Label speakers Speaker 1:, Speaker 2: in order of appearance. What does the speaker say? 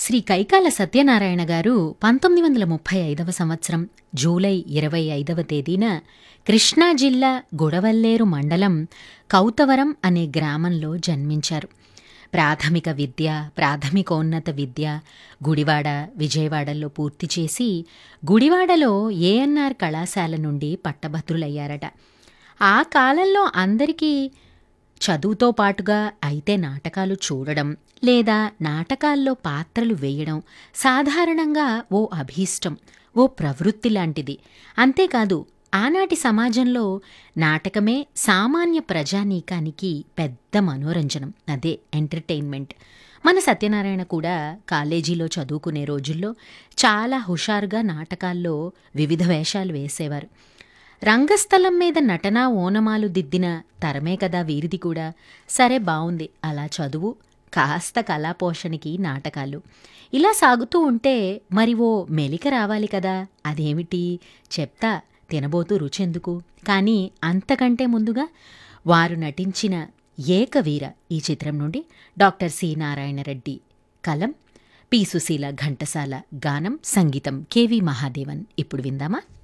Speaker 1: శ్రీ కైకాల సత్యనారాయణ గారు పంతొమ్మిది వందల ముప్పై ఐదవ సంవత్సరం జూలై ఇరవై ఐదవ తేదీన కృష్ణా జిల్లా గుడవల్లేరు మండలం కౌతవరం అనే గ్రామంలో జన్మించారు ప్రాథమిక విద్య ప్రాథమికోన్నత విద్య గుడివాడ విజయవాడల్లో పూర్తి చేసి గుడివాడలో ఏఎన్ఆర్ కళాశాల నుండి పట్టభద్రులయ్యారట ఆ కాలంలో అందరికీ చదువుతో పాటుగా అయితే నాటకాలు చూడడం లేదా నాటకాల్లో పాత్రలు వేయడం సాధారణంగా ఓ అభీష్టం ఓ ప్రవృత్తి లాంటిది అంతేకాదు ఆనాటి సమాజంలో నాటకమే సామాన్య ప్రజానీకానికి పెద్ద మనోరంజనం అదే ఎంటర్టైన్మెంట్ మన సత్యనారాయణ కూడా కాలేజీలో చదువుకునే రోజుల్లో చాలా హుషారుగా నాటకాల్లో వివిధ వేషాలు వేసేవారు రంగస్థలం మీద నటనా ఓనమాలు దిద్దిన తరమే కదా వీరిది కూడా సరే బావుంది అలా చదువు కాస్త కళాపోషణకి నాటకాలు ఇలా సాగుతూ ఉంటే మరి ఓ మెలిక రావాలి కదా అదేమిటి చెప్తా తినబోతూ రుచెందుకు కానీ అంతకంటే ముందుగా వారు నటించిన ఏకవీర ఈ చిత్రం నుండి డాక్టర్ సి నారాయణరెడ్డి కలం పి సుశీల ఘంటసాల గానం సంగీతం కెవి మహాదేవన్ ఇప్పుడు విందామా